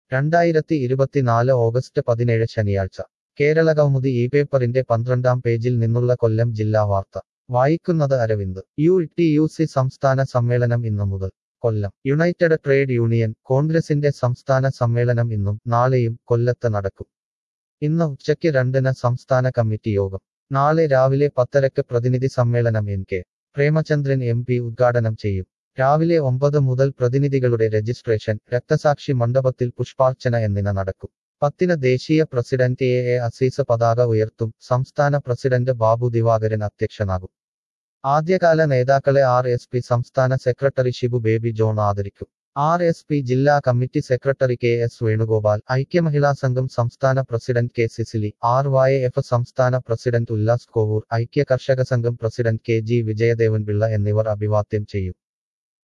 രണ്ടായിരത്തി ഇരുപത്തിനാല് ഓഗസ്റ്റ് പതിനേഴ് ശനിയാഴ്ച കേരളകൗമുദി ഈ പേപ്പറിന്റെ പന്ത്രണ്ടാം പേജിൽ നിന്നുള്ള കൊല്ലം ജില്ലാ വാർത്ത വായിക്കുന്നത് Aravind U T U C സംസ്ഥാന സമ്മേളനം ഇന്നു മുതൽ കൊല്ലം യുണൈറ്റഡ് ട്രേഡ് യൂണിയൻ കോൺഗ്രസിന്റെ സംസ്ഥാന സമ്മേളനം ഇന്നും നാളെയും കൊല്ലത്ത് നടക്കും ഇന്ന് ഉച്ചയ്ക്ക് രണ്ടിന് സംസ്ഥാന കമ്മിറ്റി യോഗം നാളെ രാവിലെ പത്തരക്ക് പ്രതിനിധി സമ്മേളനം N K Premachandran M P ഉദ്ഘാടനം ചെയ്യും രാവിലെ ഒമ്പത് മുതൽ പ്രതിനിധികളുടെ രജിസ്ട്രേഷൻ രക്തസാക്ഷി മണ്ഡപത്തിൽ പുഷ്പാർച്ചന എന്നിവ നടക്കും പത്തിന് ദേശീയ പ്രസിഡന്റ് എ എ അസീസ് പതാക ഉയർത്തും സംസ്ഥാന പ്രസിഡന്റ് ബാബു ദിവാകരൻ അധ്യക്ഷനാകും ആദ്യകാല നേതാക്കളെ ആർ എസ് പി സംസ്ഥാന സെക്രട്ടറി ഷിബു ബേബി ജോൺ ആദരിക്കും ആർ എസ് പി ജില്ലാ committee secretary K S Venugopal ഐക്യമഹിളാ സംഘം സംസ്ഥാന president K Cicily R Y F സംസ്ഥാന പ്രസിഡന്റ് ഉല്ലാസ് കോവൂർ ഐക്യ കർഷക സംഘം president K G Vijayadevan Pillai എന്നിവർ അഭിവാദ്യം ചെയ്യും